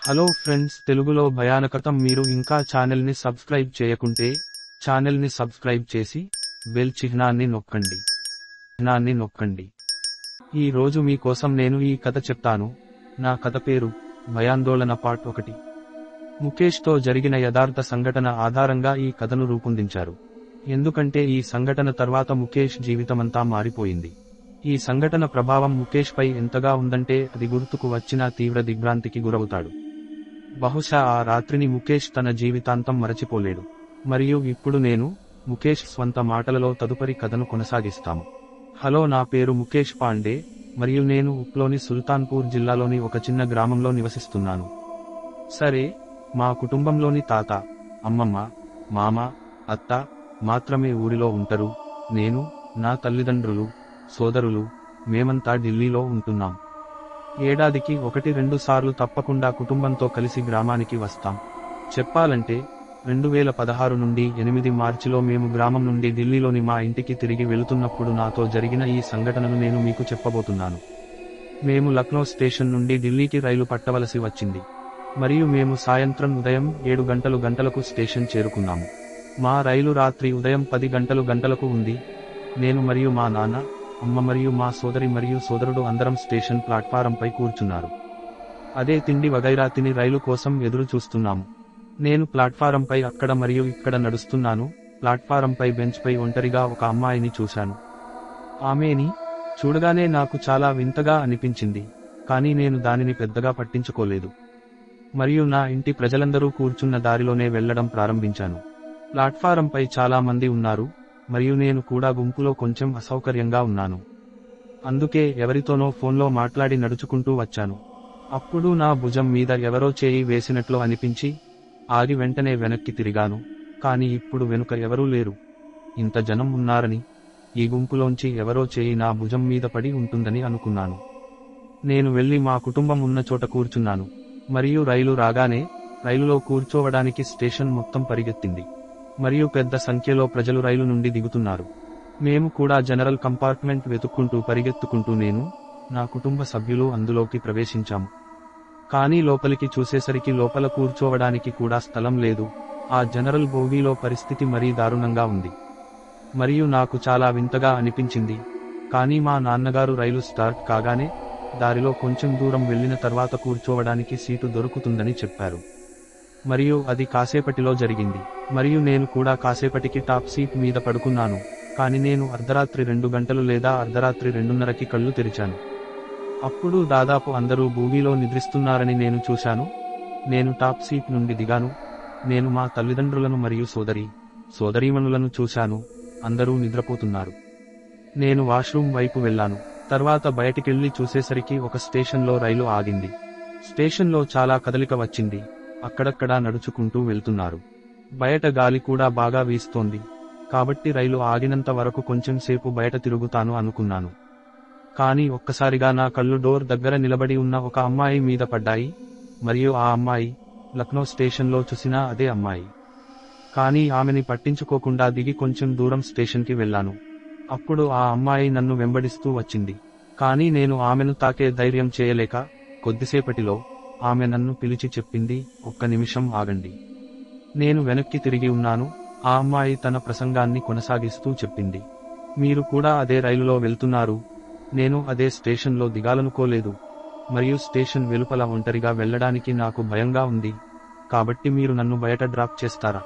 hello friends తెలుగులో భయానకతం మీరు ఇంకా ఛానల్ని సబ్స్క్రైబ్ చేయకుంటే ఛానల్ని సబ్స్క్రైబ్ చేసి బెల్ చిహ్నాన్ని నొక్కండి చిహ్నాన్ని నొక్కండి ఈ రోజు మీకోసం నేను ఈ కథ చెప్తాను నా కథ పేరు భయాందోళన పార్ట్ ఒకటి ముఖేష్తో జరిగిన యథార్థ సంఘటన ఆధారంగా ఈ కథను రూపొందించారు ఎందుకంటే ఈ సంఘటన తర్వాత ముఖేష్ జీవితమంతా మారిపోయింది ఈ సంఘటన ప్రభావం ముఖేష్ పై ఎంతగా ఉందంటే అది గుర్తుకు వచ్చినా తీవ్ర దిగ్భ్రాంతికి గురవుతాడు బహుశా ఆ రాత్రిని ముఖేష్ తన జీవితాంతం మరచిపోలేడు మరియు ఇప్పుడు నేను ముఖేష్ స్వంత మాటలలో తదుపరి కథను కొనసాగిస్తాము హలో నా పేరు ముఖేష్ పాండే మరియు నేను ఉప్లోని సుల్తాన్పూర్ జిల్లాలోని ఒక చిన్న గ్రామంలో నివసిస్తున్నాను సరే మా కుటుంబంలోని తాత అమ్మమ్మ మామ అత్త మాత్రమే ఊరిలో ఉంటారు నేను నా తల్లిదండ్రులు సోదరులు మేమంతా ఢిల్లీలో ఉంటున్నాం ఏడాదికి ఒకటి రెండు సార్లు తప్పకుండా కుటుంబంతో కలిసి గ్రామానికి వస్తాం చెప్పాలంటే రెండు వేల పదహారు నుండి ఎనిమిది మార్చిలో మేము గ్రామం నుండి ఢిల్లీలోని మా ఇంటికి తిరిగి వెళుతున్నప్పుడు నాతో జరిగిన ఈ సంఘటనను నేను మీకు చెప్పబోతున్నాను మేము లక్నో స్టేషన్ నుండి ఢిల్లీకి రైలు పట్టవలసి వచ్చింది మరియు మేము సాయంత్రం ఉదయం ఏడు గంటలు గంటలకు స్టేషన్ చేరుకున్నాము మా రైలు రాత్రి ఉదయం పది గంటలు గంటలకు ఉంది నేను మరియు మా నాన్న అమ్మ మరియు మా సోదరి మరియు సోదరుడు అందరం స్టేషన్ ప్లాట్ఫారంపై కూర్చున్నారు అదే తిండి వగైరా తిని రైలు కోసం ఎదురు చూస్తున్నాము నేను ప్లాట్ఫారంపై అక్కడ మరియు ఇక్కడ నడుస్తున్నాను ప్లాట్ఫారంపై బెంచ్పై ఒంటరిగా ఒక అమ్మాయిని చూశాను ఆమెని చూడగానే నాకు చాలా వింతగా అనిపించింది కానీ నేను దానిని పెద్దగా పట్టించుకోలేదు మరియు నా ఇంటి ప్రజలందరూ కూర్చున్న దారిలోనే వెళ్లడం ప్రారంభించాను ప్లాట్ఫారంపై చాలా మంది ఉన్నారు మరియు నేను కూడా గుంపులో కొంచెం అసౌకర్యంగా ఉన్నాను అందుకే ఎవరితోనో ఫోన్లో మాట్లాడి నడుచుకుంటూ వచ్చాను అప్పుడు నా భుజం మీద ఎవరో చేయి వేసినట్లు అనిపించి ఆగి వెంటనే వెనక్కి తిరిగాను కానీ ఇప్పుడు వెనుక ఎవరూ లేరు ఇంత జనం ఉన్నారని ఈ గుంపులోంచి ఎవరో చేయి నా భుజం మీద పడి ఉంటుందని అనుకున్నాను నేను వెళ్లి మా కుటుంబం ఉన్న చోట కూర్చున్నాను మరియు రైలు రాగానే రైలులో కూర్చోవడానికి స్టేషన్ మొత్తం పరిగెత్తింది మరియు పెద్ద సంఖ్యలో ప్రజలు రైలు నుండి దిగుతున్నారు మేము కూడా జనరల్ కంపార్ట్మెంట్ వెతుక్కుంటూ పరిగెత్తుకుంటూ నేను నా కుటుంబ సభ్యులు అందులోకి ప్రవేశించాము కానీ లోపలికి చూసేసరికి లోపల కూర్చోవడానికి కూడా స్థలం లేదు ఆ జనరల్ బోగీలో పరిస్థితి మరీ దారుణంగా ఉంది మరియు నాకు చాలా వింతగా అనిపించింది కానీ మా నాన్నగారు రైలు స్టార్ట్ కాగానే దారిలో కొంచెం దూరం వెళ్ళిన తర్వాత కూర్చోవడానికి సీటు దొరుకుతుందని చెప్పారు మరియు అది కాసేపటిలో జరిగింది మరియు నేను కూడా కాసేపటికి టాప్ సీట్ మీద పడుకున్నాను కానీ నేను అర్ధరాత్రి రెండు గంటలు లేదా అర్ధరాత్రి రెండున్నరకి కళ్ళు తెరిచాను అప్పుడు దాదాపు అందరూ భూమిలో నిద్రిస్తున్నారని నేను చూశాను నేను టాప్ సీట్ నుండి దిగాను నేను మా తల్లిదండ్రులను మరియు సోదరి సోదరీమణులను చూశాను అందరూ నిద్రపోతున్నారు నేను వాష్రూమ్ వైపు వెళ్ళాను తర్వాత బయటికెళ్లి చూసేసరికి ఒక స్టేషన్లో రైలు ఆగింది స్టేషన్లో చాలా కదలిక వచ్చింది అక్కడక్కడా నడుచుకుంటూ వెళ్తున్నారు బయట గాలి కూడా బాగా వీస్తోంది కాబట్టి రైలు ఆగినంత వరకు కొంచెం సేపు బయట తిరుగుతాను అనుకున్నాను కానీ ఒక్కసారిగా నా కళ్ళు డోర్ దగ్గర నిలబడి ఉన్న ఒక అమ్మాయి మీద పడ్డాయి మరియు ఆ అమ్మాయి లక్నో స్టేషన్లో చూసిన అదే అమ్మాయి కానీ ఆమెని పట్టించుకోకుండా దిగి కొంచెం దూరం స్టేషన్కి వెళ్ళాను అప్పుడు ఆ అమ్మాయి నన్ను వెంబడిస్తూ వచ్చింది కానీ నేను ఆమెను తాకే ధైర్యం చేయలేక కొద్దిసేపటిలో ఆమె నన్ను పిలిచి చెప్పింది ఒక్క నిమిషం ఆగండి నేను వెనక్కి తిరిగి ఉన్నాను ఆ అమ్మాయి తన ప్రసంగాన్ని కొనసాగిస్తూ చెప్పింది మీరు కూడా అదే రైలులో వెళ్తున్నారు నేను అదే స్టేషన్లో దిగాలనుకోలేదు మరియు స్టేషన్ వెలుపల ఒంటరిగా వెళ్ళడానికి నాకు భయంగా ఉంది కాబట్టి మీరు నన్ను బయట డ్రాప్ చేస్తారా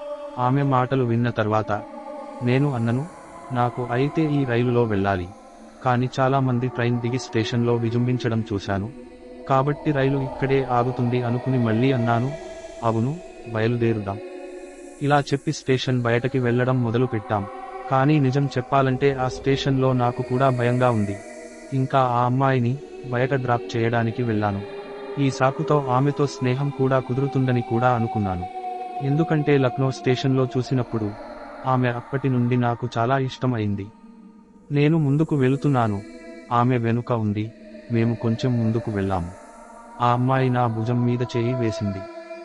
ఆమె మాటలు విన్న తర్వాత నేను అన్నను నాకు అయితే ఈ రైలులో వెళ్ళాలి కానీ చాలా మంది ట్రైన్ దిగి స్టేషన్లో విజృంభించడం చూశాను కాబట్టి రైలు ఇక్కడే ఆగుతుంది అనుకుని మళ్ళీ అన్నాను అవును బయలుదేరుదాం ఇలా చెప్పి స్టేషన్ బయటకి వెళ్లడం మొదలు పెట్టాం కానీ నిజం చెప్పాలంటే ఆ స్టేషన్లో నాకు కూడా భయంగా ఉంది ఇంకా ఆ అమ్మాయిని బయట డ్రాప్ చేయడానికి వెళ్ళాను ఈ సాకుతో ఆమెతో స్నేహం కూడా కుదురుతుందని కూడా అనుకున్నాను ఎందుకంటే లక్నో స్టేషన్లో చూసినప్పుడు ఆమె అప్పటి నుండి నాకు చాలా ఇష్టం అయింది నేను ముందుకు వెళుతున్నాను ఆమె వెనుక ఉంది మేము కొంచెం ముందుకు వెళ్ళాము ఆ అమ్మాయి నా భుజం మీద చేయి వేసింది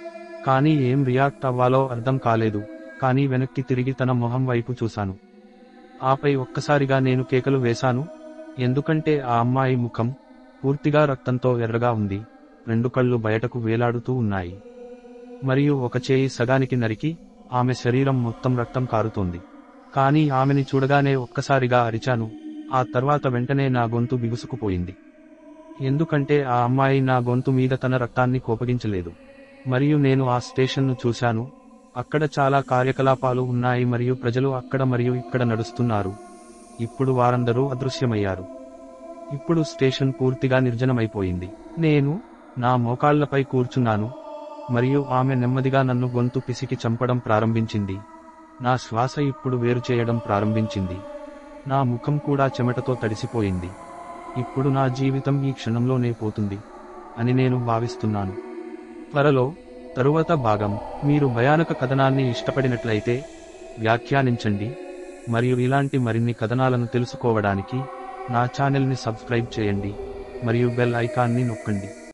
కానీ ఏం రియాక్ట్ అవ్వాలో అర్థం కాలేదు కానీ వెనక్కి తిరిగి తన మొహం వైపు చూశాను ఆపై ఒక్కసారిగా నేను కేకలు వేశాను ఎందుకంటే ఆ అమ్మాయి ముఖం పూర్తిగా రక్తంతో ఎర్రగా ఉంది రెండు కళ్ళు బయటకు వేలాడుతూ ఉన్నాయి మరియు ఒక చేయి సగానికి నరికి ఆమె శరీరం మొత్తం రక్తం కారుతోంది కానీ ఆమెని చూడగానే ఒక్కసారిగా అరిచాను ఆ తర్వాత వెంటనే నా గొంతు బిగుసుకుపోయింది ఎందుకంటే ఆ అమ్మాయి నా గొంతు మీద తన రక్తాన్ని కోపగించలేదు మరియు నేను ఆ స్టేషన్ను చూశాను అక్కడ చాలా కార్యకలాపాలు ఉన్నాయి మరియు ప్రజలు అక్కడ మరియు ఇక్కడ నడుస్తున్నారు ఇప్పుడు వారందరూ అదృశ్యమయ్యారు ఇప్పుడు స్టేషన్ పూర్తిగా నిర్జనమైపోయింది నేను నా మోకాళ్లపై కూర్చున్నాను మరియు ఆమె నెమ్మదిగా నన్ను గొంతు పిసికి చంపడం ప్రారంభించింది నా శ్వాస ఇప్పుడు వేరు చేయడం ప్రారంభించింది నా ముఖం కూడా చెమటతో తడిసిపోయింది ఇప్పుడు నా జీవితం ఈ క్షణంలోనే పోతుంది అని నేను భావిస్తున్నాను త్వరలో తరువాత భాగం మీరు భయానక కథనాన్ని ఇష్టపడినట్లయితే వ్యాఖ్యానించండి మరియు ఇలాంటి మరిన్ని కథనాలను తెలుసుకోవడానికి నా ఛానల్ని సబ్స్క్రైబ్ చేయండి మరియు బెల్ ఐకాన్ని నొక్కండి